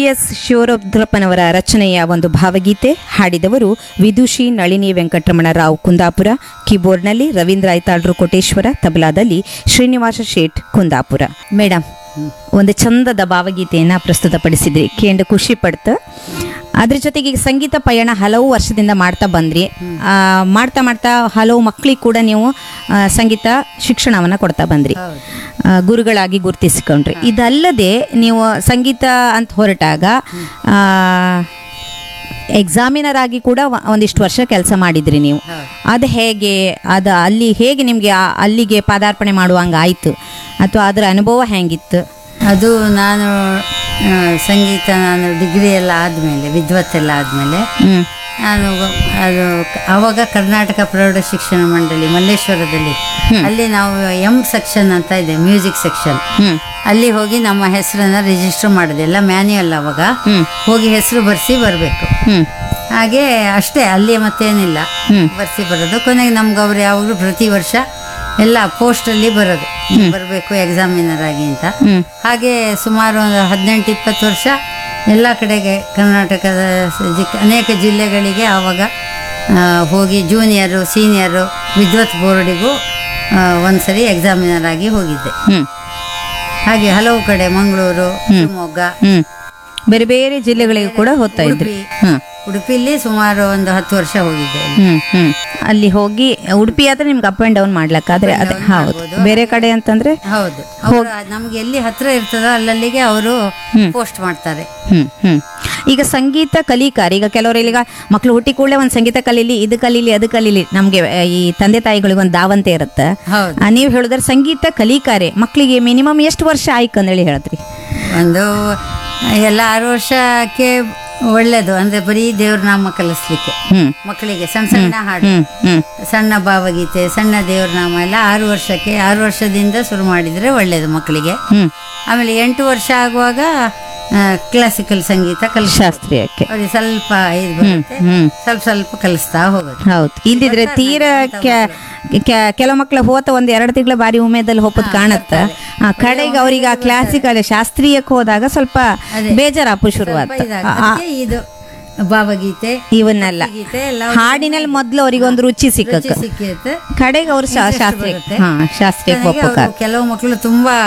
S ಶಿವರುದ್ರಪ್ಪನವರ ರಚನೆಯ ಒಂದು ಭಾವಗೀತೆ ಹಾಡಿದವರು ವಿದುಷಿ ನಳಿನಿ ವೆಂಕಟರಮಣ ರಾವ್ ಕುಂದಾಪುರ ಕೀಬೋರ್ಡ್ನಲ್ಲಿ ರವೀಂದ್ರ ಐತಾಳ್ರು ಕೋಟೇಶ್ವರ ತಬಲಾದಲ್ಲಿ ಶ್ರೀನಿವಾಸ ಶೇಟ್ ಕುಂದಾಪುರ ಮೇಡಮ್ ಒಂದು ಚಂದದ ಭಾವಗೀತೆಯನ್ನು ಪ್ರಸ್ತುತಪಡಿಸಿದ್ರಿ ಕೇಂದ್ರ ಖುಷಿ ಪಡ್ತು ಅದ್ರ ಜೊತೆಗೆ ಈಗ ಸಂಗೀತ ಪಯಣ ಹಲವು ವರ್ಷದಿಂದ ಮಾಡ್ತಾ ಬಂದ್ರಿ ಆ, ಮಾಡ್ತಾ ಮಾಡ್ತಾ ಹಲವು ಮಕ್ಕಳಿಗೆ ಕೂಡ ನೀವು ಆ, ಸಂಗೀತ ಶಿಕ್ಷಣವನ್ನು ಕೊಡ್ತಾ ಬಂದ್ರಿ ಆ, ಗುರುಗಳಾಗಿ ಗುರುತಿಸಿಕೊಂಡ್ರಿ ಇದಲ್ಲದೆ ನೀವು ಸಂಗೀತ ಅಂತ ಹೊರಟಾಗ ಆ, ಎಕ್ಸಾಮಿನರ್ ಆಗಿ ಕೂಡ ವ- ಒಂದಿಷ್ಟು ವರ್ಷ ಕೆಲಸ ಮಾಡಿದ್ರಿ ನೀವು ಅದು ಹೇಗೆ ಅದು ಅಲ್ಲಿ ಹೇಗೆ ನಿಮಗೆ ಅಲ್ಲಿಗೆ ಪಾದಾರ್ಪಣೆ ಮಾಡುವಂಗೆ ಆಯಿತು ಅಥವಾ ಅದರ ಅನುಭವ ಹೆಂಗಿತ್ತು ಅದು ನಾನು ಆ, ಸಂಗೀತ ನಾನು ಡಿಗ್ರಿ ಎಲ್ಲ ಆದಮೇಲೆ ವಿದ್ವತ್ತೆಲ್ಲ ಆದಮೇಲೆ ಹ್ಞೂ ನಾನು ಅದು ಆವಾಗ ಕರ್ನಾಟಕ ಪ್ರೌಢ ಶಿಕ್ಷಣ ಮಂಡಳಿ ಮಲ್ಲೇಶ್ವರದಲ್ಲಿ ಅಲ್ಲಿ ನಾವು ಎಂ ಸೆಕ್ಷನ್ ಅಂತ ಇದೆ ಮ್ಯೂಸಿಕ್ ಸೆಕ್ಷನ್ ಹ್ಞೂ ಅಲ್ಲಿ ಹೋಗಿ ನಮ್ಮ ಹೆಸರನ್ನ ರಿಜಿಸ್ಟರ್ ಮಾಡಿದೆ ಎಲ್ಲ ಮ್ಯಾನ್ಯಲ್ ಅವಾಗ ಹ್ಮ್. ಹೋಗಿ ಹೆಸರು ಬರ್ಸಿ ಬರಬೇಕು ಹ್ಞೂ ಹಾಗೆ ಅಷ್ಟೇ ಅಲ್ಲಿ ಮತ್ತೇನಿಲ್ಲ ಹ್ಮ್. ಬರ್ಸಿ ಬರೋದು ಕೊನೆಗೆ ನಮ್ಗೆ ಅವ್ರು ಯಾವಾಗಲೂ ಪ್ರತಿ ವರ್ಷ ಎಲ್ಲ ಪೋಸ್ಟಲ್ಲಿ ಬರೋದು ಬರಬೇಕು ಎಕ್ಸಾಮಿನರ್ ಆಗಿ ಅಂತ ಹ್ಞೂ ಹಾಗೆ ಸುಮಾರು ಒಂದು ಹದಿನೆಂಟು ಇಪ್ಪತ್ತು ವರ್ಷ ಎಲ್ಲ ಕಡೆಗೆ ಕರ್ನಾಟಕದ ಸ- ಜಿ- ಅನೇಕ ಜಿಲ್ಲೆಗಳಿಗೆ ಆವಾಗ ಆ, ಹೋಗಿ ಜೂನಿಯರು ಸೀನಿಯರು ವಿದ್ವತ್ ಬೋರ್ಡಿಗೂ ಒಂದ್ಸರಿ ಎಕ್ಸಾಮಿನರ್ ಆಗಿ ಹೋಗಿದ್ದೆ ಹ್ಞೂ ಹಾಗೆ ಹಲವು ಕಡೆ ಮಂಗಳೂರು ಶಿವಮೊಗ್ಗ ಹ್ಞೂ ಬೇರೆ ಬೇರೆ ಜಿಲ್ಲೆಗಳಿಗೆ ಕೂಡ ಹೋಗ್ತಾ ಇದ್ರಿ ಉಡುಪಿ. ಹ್ಞೂ ಉಡುಪಿಲಿ ಸುಮಾರು ಒಂದು ಹತ್ತು ವರ್ಷ ಹೋಗಿದ್ದೆ ಅಲ್ಲಿ. ಹ್ಮ್ ಹ್ಮ್ ಅಲ್ಲಿ ಹೋಗಿ ಉಡುಪಿ ಆದ್ರೆ ನಿಮ್ಗೆ ಅಪ್ ಅಂಡ್ ಡೌನ್ ಮಾಡ್ಲಕ್ಕಾದ್ರೆ ಅದೇ ಹೌದು ಬೇರೆ ಕಡೆ ಅಂತಂದ್ರೆ ಹೌದು ಅವ್ರು ನಮ್ಗೆ ಎಲ್ಲಿ ಹತ್ರ ಇರ್ತದೋ ಅಲ್ಲಲ್ಲಿಗೆ ಅವರು ಪೋಸ್ಟ್ ಮಾಡ್ತಾರೆ ಹ್ಮ್ ಹ್ಮ್ ಈಗ ಸಂಗೀತ ಕಲಿಕಾರ ಈಗ ಕೆಲವರು ಈಗ ಮಕ್ಳು ಹುಟ್ಟಿ ಕೂಡಲೇ ಒಂದು ಸಂಗೀತ ಕಲೀಲಿ ಇದು ಕಲೀಲಿ ಅದು ಕಲೀಲಿ ನಮ್ಗೆ ಆ, ಈ ತಂದೆ ತಾಯಿಗಳಿಗೆ ಒಂದು ದಾವಂತೆ ಇರುತ್ತೆ ಹೌದು ಆ, ನೀವು ಹೇಳಿದ್ರೆ ಸಂಗೀತ ಕಲಿಕಾರೆ ಮಕ್ಕಳಿಗೆ ಮಿನಿಮಮ್ ಎಷ್ಟು ವರ್ಷ ಆಯ್ತು ಅಂದೇಳಿ ಹೇಳ್ತ್ರಿ ಒಂದು ಎಲ್ಲ ಆರು ವರ್ಷಕ್ಕೆ ಒಳ್ಳೇದು ಅಂದ್ರೆ ಬರೀ ದೇವ್ರ ನಾಮ ಕಲಿಸ್ಲಿಕ್ಕೆ ಹ್ಮ್ ಮಕ್ಕಳಿಗೆ ಸಣ್ಣ ಸಣ್ಣ ಹಾಡು ಹ್ಮ್ ಹ್ಮ್ ಸಣ್ಣ ಭಾವಗೀತೆ ಸಣ್ಣ ದೇವ್ರ ನಾಮ ಎಲ್ಲ ಆರು ವರ್ಷಕ್ಕೆ ಆರು ವರ್ಷದಿಂದ ಶುರು ಮಾಡಿದ್ರೆ ಒಳ್ಳೇದು ಮಕ್ಕಳಿಗೆ ಹ್ಮ್ ಆಮೇಲೆ ಎಂಟು ವರ್ಷ ಆಗುವಾಗ ಕ್ಲಾಸಿಕಲ್ ಸಂಗೀತ ಕಲಿಸ್ ಶಾಸ್ತ್ರೀಯಕ್ಕೆ ಅವ್ರಿಗೆ ಸ್ವಲ್ಪ ಇದು ಬರುತ್ತೆ ಹ್ಮ್ ಸ್ವಲ್ಪ ಸ್ವಲ್ಪ ಕಲಿಸ್ತಾ ಹೋಗೋದು ಹೌದು ಇಲ್ದಿದ್ರೆ ತೀರಾ ಕೆ- ಕೆ- ಕೆಲವು ಮಕ್ಳು ಹೋತ ಒಂದ್ ಎರಡು ತಿಂಗಳ ಬಾರಿ ಉಮೇದಲ್ಲಿ ಹೋಗೋದು ಕಾಣುತ್ತೆ ಆ ಕಡೆಗೆ ಅವ್ರಿಗೆ ಆ ಕ್ಲಾಸಿಕಲ್ ಶಾಸ್ತ್ರೀಯಕ್ಕೆ ಹೋದಾಗ ಸ್ವಲ್ಪ ಬೇಜಾರಾಪು ಶುರುವಾತ ಇದಾಗ ಅದಕ್ಕೆ ಇದು ಭಾವಗೀತೆ ಇವನ್ನೆಲ್ಲ ಗೀತೆ ಎಲ್ಲ ಹಾಡಿನಲ್ಲಿ ಮೊದ್ಲು ಅವ್ರಿಗೆ ಒಂದು ರುಚಿ ಸಿಕ್ಕಕ್ಕ ಸಿಕ್ಕಿರುತ್ತೆ ಕಡೆಗೆ ಅವ್ರು ಶಾ- ಶಾಸ್ತ್ರೀಯ ಹಾ ಶಾಸ್ತ್ರೀಯಕ್ಕೆ ಕೊನೆಗೆ ಒಪ್ಪಕ ಅವ್ರು ಕೆಲವು ಮಕ್ಕಳು ತುಂಬಾ